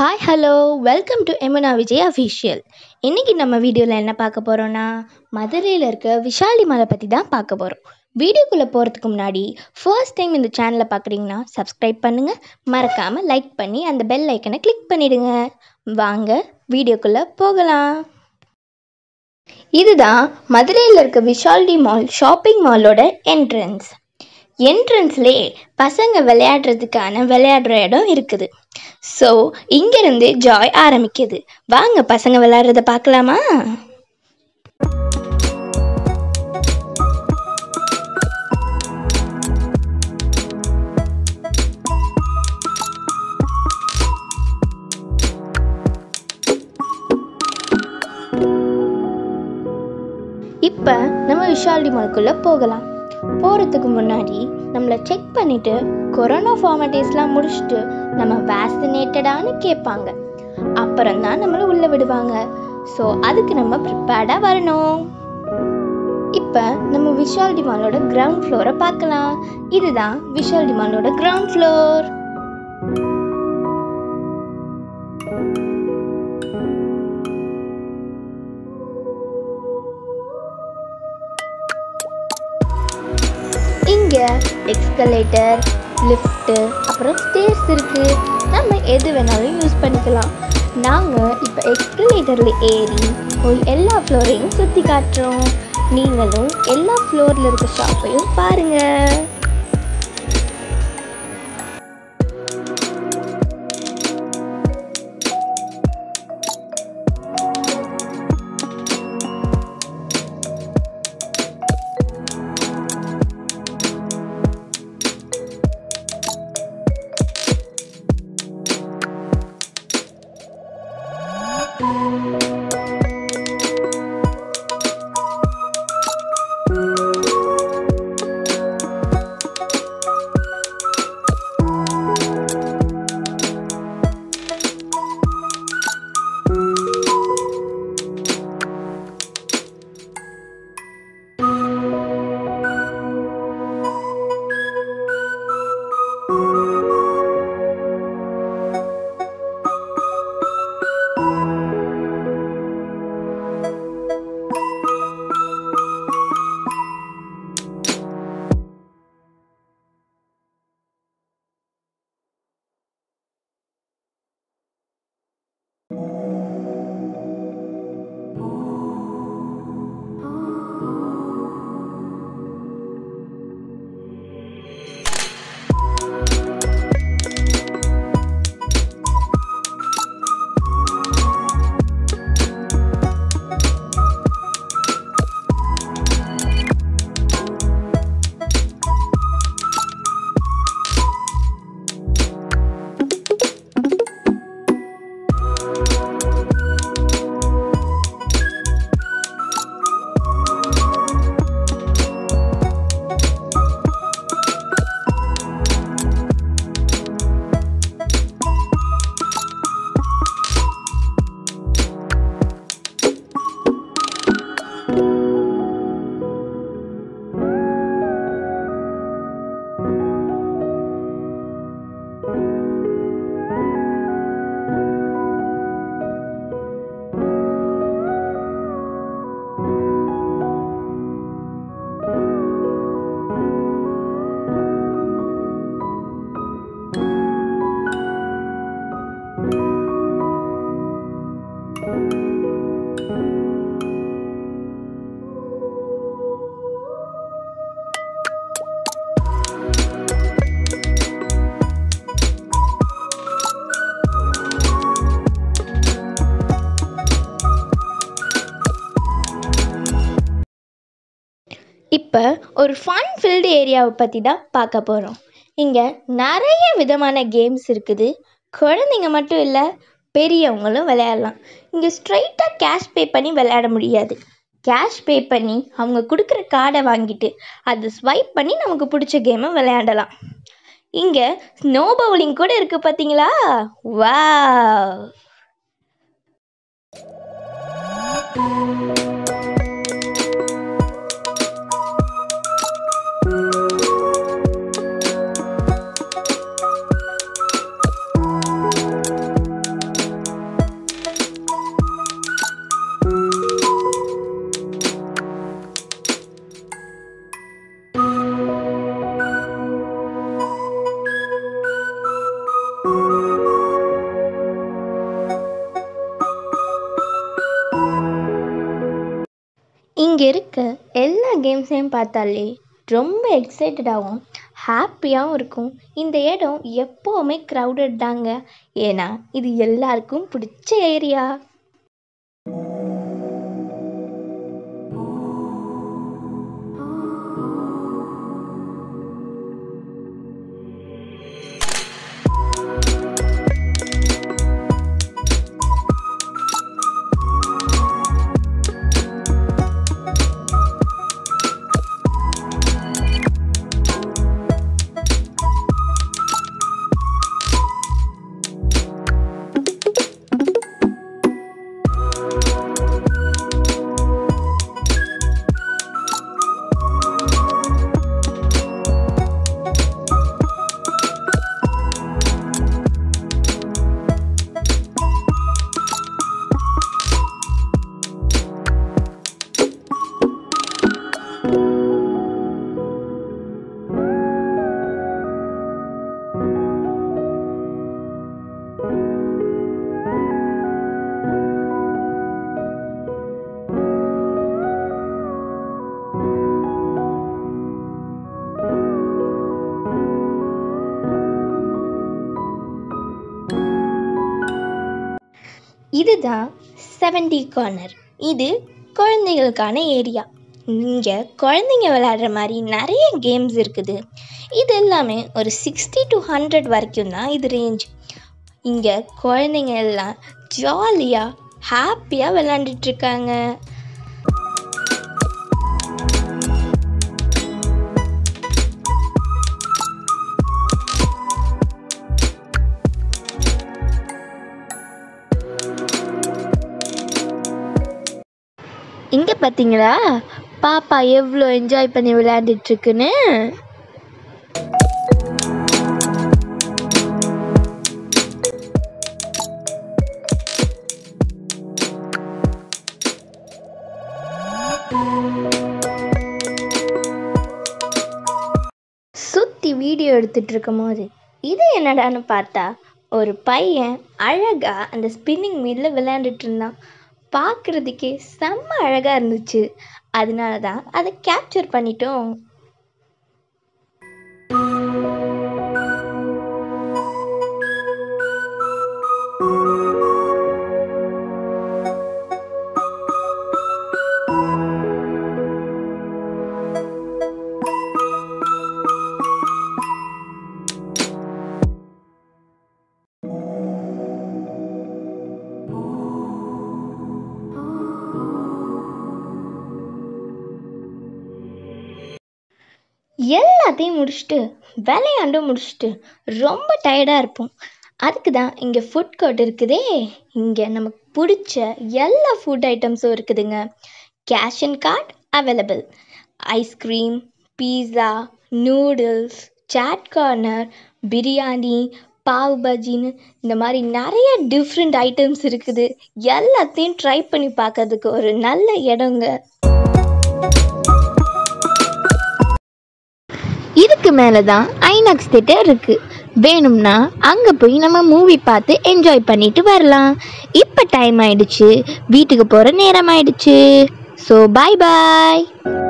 hi hello welcome to Yamuna Vijay official இன்றைக்கி நம்ம வீடியோவில் என்ன பார்க்க போகிறோன்னா மதுரையில் இருக்க விஷாலி மலை பற்றி தான் பார்க்க போகிறோம் வீடியோக்குள்ளே போகிறதுக்கு முன்னாடி ஃபர்ஸ்ட் டைம் இந்த சேனலை பார்க்குறீங்கன்னா சப்ஸ்கிரைப் பண்ணுங்கள் மறக்காமல் லைக் பண்ணி அந்த பெல் ஐக்கனை கிளிக் பண்ணிடுங்க வாங்க வீடியோக்குள்ளே போகலாம் இதுதான் மதுரையில் இருக்க விஷால்டி மால் ஷாப்பிங் மாலோட என்ட்ரன்ஸ் என்ட்ரன்ஸ்லேயே பசங்க விளையாடுறதுக்கான விளையாடுற இடம் இருக்குது ஸோ இங்கேருந்து ஜாய் ஆரம்பிக்குது வாங்க பசங்க விளையாடுறத பார்க்கலாமா இப்போ நம்ம விஷால்டி மால்குள்ளே போகலாம் போகிறதுக்கு முன்னாடி நம்மளை செக் பண்ணிவிட்டு கொரோனா ஃபார்மாலிட்டிஸ்லாம் முடிச்சுட்டு நம்ம வேக்சினேட்டடான்னு கேட்பாங்க அப்புறம் தான் நம்மளை உள்ளே விடுவாங்க ஸோ அதுக்கு நம்ம ப்ரிப்பேர்டாக வரணும் இப்போ நம்ம விஷால் டிமாலோட கிரவுண்ட் ஃப்ளோரை பார்க்கலாம் இதுதான் விஷால் டிமாலோட கிரவுண்ட் ஃப்ளோர் இங்கே எக்ஸ்கலேட்டர் லிஃப்ட்டு அப்புறம் ஸ்டேர்ஸ் இருக்குது நம்ம எது வேணாலும் யூஸ் பண்ணிக்கலாம் நாங்கள் இப்போ எக்ஸ்கலேட்டரில் ஏறி போய் எல்லா ஃப்ளோரையும் சுற்றி காட்டுறோம் நீங்களும் எல்லா ஃப்ளோரில் இருக்க ஷாப்பையும் பாருங்கள் இப்போ ஒரு ஃபன் ஃபில்டு ஏரியாவை பற்றி தான் பார்க்க போகிறோம் இங்கே நிறைய விதமான கேம்ஸ் இருக்குது குழந்தைங்க மட்டும் இல்லை பெரியவங்களும் விளையாடலாம் இங்கே ஸ்ட்ரைட்டாக கேஷ் பே பண்ணி விளையாட முடியாது கேஷ் பே பண்ணி அவங்க கொடுக்குற கார்டை வாங்கிட்டு அது ஸ்வைப் பண்ணி நமக்கு பிடிச்ச கேமை விளையாடலாம் இங்கே ஸ்னோ பவுலிங் கூட இருக்குது பார்த்தீங்களா வா இங்கே இருக்க எல்லா கேம்ஸையும் பார்த்தாலே ரொம்ப எக்ஸைட்டடாகவும் ஹாப்பியாகவும் இருக்கும் இந்த இடம் எப்போவுமே க்ரௌடட் தாங்க ஏன்னா இது எல்லாருக்கும் பிடிச்ச ஏரியா இதுதான் செவன்டி கார்னர் இது குழந்தைகளுக்கான ஏரியா இங்கே குழந்தைங்க விளையாடுற மாதிரி நிறைய கேம்ஸ் இருக்குது இது எல்லாமே ஒரு சிக்ஸ்டி டு ஹண்ட்ரட் வரைக்கும் தான் இது ரேஞ்ச் இங்கே குழந்தைங்க எல்லாம் ஜாலியாக ஹாப்பியாக விளையாண்டுட்ருக்காங்க இங்கே பார்த்தீங்களா பாப்பா எவ்வளோ என்ஜாய் பண்ணி விளையாண்டுட்ருக்குன்னு சுற்றி வீடியோ எடுத்துட்டு இருக்கும் போது இது என்னடான்னு பார்த்தா ஒரு பையன் அழகாக அந்த ஸ்பின்னிங் மீலில் விளையாண்டுட்டு இருந்தான் பார்க்குறதுக்கே செம்ம அழகாக இருந்துச்சு அதனால தான் அதை கேப்சர் பண்ணிட்டோம் எல்லாத்தையும் முடிச்சுட்டு விளையாண்டு முடிச்சுட்டு ரொம்ப டயர்டாக இருப்போம் அதுக்கு தான் இங்கே ஃபுட் கோர்ட் இருக்குதே இங்கே நமக்கு பிடிச்ச எல்லா ஃபுட் ஐட்டம்ஸும் இருக்குதுங்க cash and card available ice cream pizza noodles chaat corner biryani pav பஜின்னு இந்த மாதிரி நிறைய டிஃப்ரெண்ட் ஐட்டம்ஸ் இருக்குது எல்லாத்தையும் ட்ரை பண்ணி பார்க்கறதுக்கு ஒரு நல்ல இடங்க இதுக்கு மேலே தான் ஐநாக்ஸ் தேட்டர் இருக்குது வேணும்னா அங்கே போய் நம்ம மூவி பார்த்து என்ஜாய் பண்ணிட்டு வரலாம் இப்போ டைம் ஆயிடுச்சு வீட்டுக்கு போகிற நேரம் ஆயிடுச்சு ஸோ பாய் பாய்